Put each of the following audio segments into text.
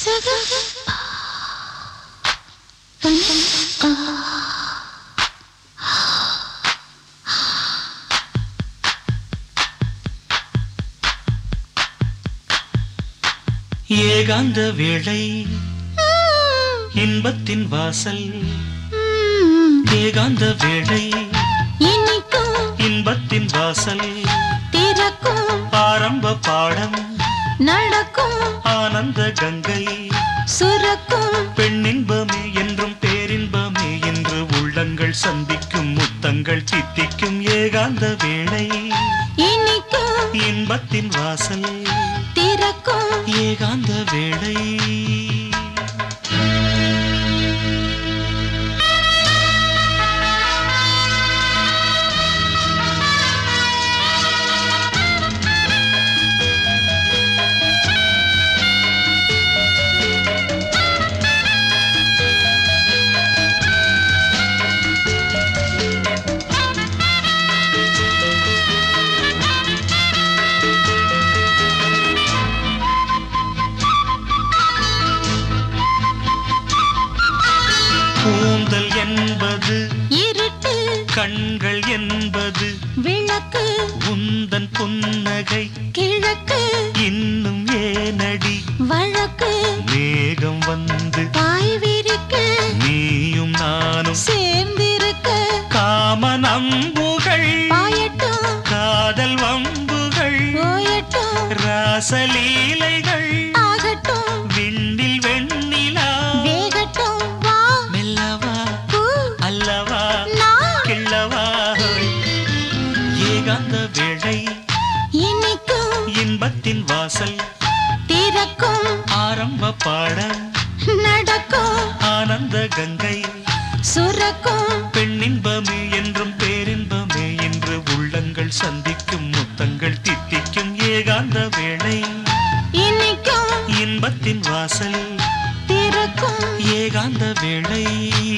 ஏகாந்த வேளை இன்பத்தின் வாசல் ஏகாந்த வேளை இனிக்கும் இன்பத்தின் வாசல் திறக்கும் ஆரம்ப பாடம் நடக்கும் ஆனந்த கங்கை சுரக்கும் பெண்ணின்பமே என்றும் பேரின்பமே என்று உள்ளங்கள் சந்திக்கும் முத்தங்கள் தித்திக்கும் ஏகாந்த வேளை இனிக்கும் இன்பத்தின் வாசல் திறக்கும் ஏகாந்த வேளை கூந்தல் என்பது இருட்டு கண்கள் என்பது விளக்கு உந்தன் புன்னகை கிழக்கு இன்னும் ஏனடி வழக்கு மேகம் வந்து பாய் விரிக்க நீயும் நானும் சேர்ந்திருக்க காம நம்புகள் பாயட்டும் காதல் வம்புகள் போயட்டும் ராசலீலைகள் ஆகட்டும் விண்ணில் வெண்ணிலா வேகட்டும் வா மெல்லவா பூ அல்லவா நான் கிள்ளவா ஏகாந்த வேளை இனிக்கும் இன்பத்தின் வாசல் திறக்கும் ஆரம்ப பாடம் நடக்கும் ஆனந்த கங்கை சுரக்கும் பெண்ணின்பமே என்றும் பேரின்பமே என்று உள்ளங்கள் சந்திக்கும் முத்தங்கள் தித்திக்கும் ஏகாந்த வேளை இனிக்கும் இன்பத்தின் வாசல் திறக்கும் ஏகாந்த வேளை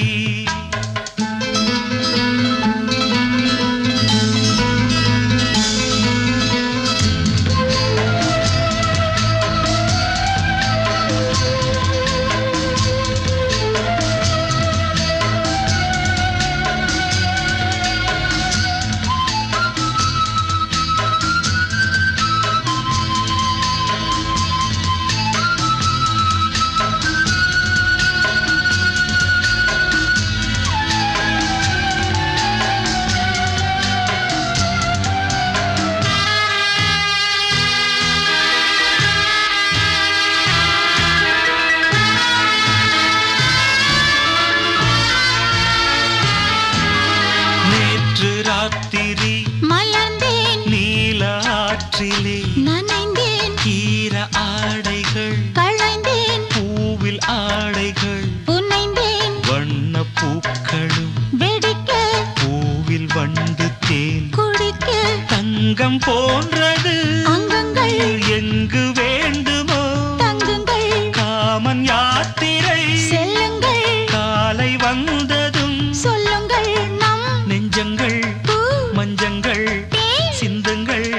நேற்று ராத்திரி மலர்ந்தேன் நீல ஆற்றிலே நனைந்தேன் ஈர ஆடைகள் களைந்தேன் பூவில் ஆடைகள் புனைந்தேன் வண்ண பூக்களும் வெடிக்க பூவில் வண்டு தேன் குடிக்க தங்கம் போன்றது அங்கங்கள் எங்கு வேண்டுமோ தங்குங்கள் காமன் யாத்திரை செல்லுங்கள் காலை வந்ததும் சொல்லுங்கள் நம் நெஞ்சங்கள் பூ மஞ்சங்கள் தேன் சிந்துங்கள்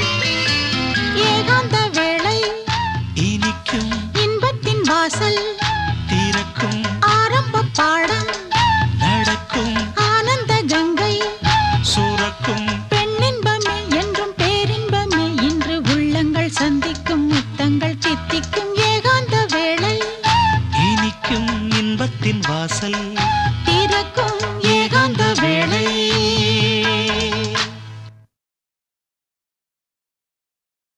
ஏகாந்த வேளை இனிக்கும் இன்பத்தின் வாசல் திறக்கும் ஆரம்ப பாடம் நடக்கும் ஆனந்த கங்கை சுரக்கும் பெண்ணின்பமே என்றும் பேரின்பமே இன்று உள்ளங்கள் சந்திக்கும் முத்தங்கள் தித்திக்கும் ஏகாந்த வேளை இனிக்கும் இன்பத்தின் வாசல்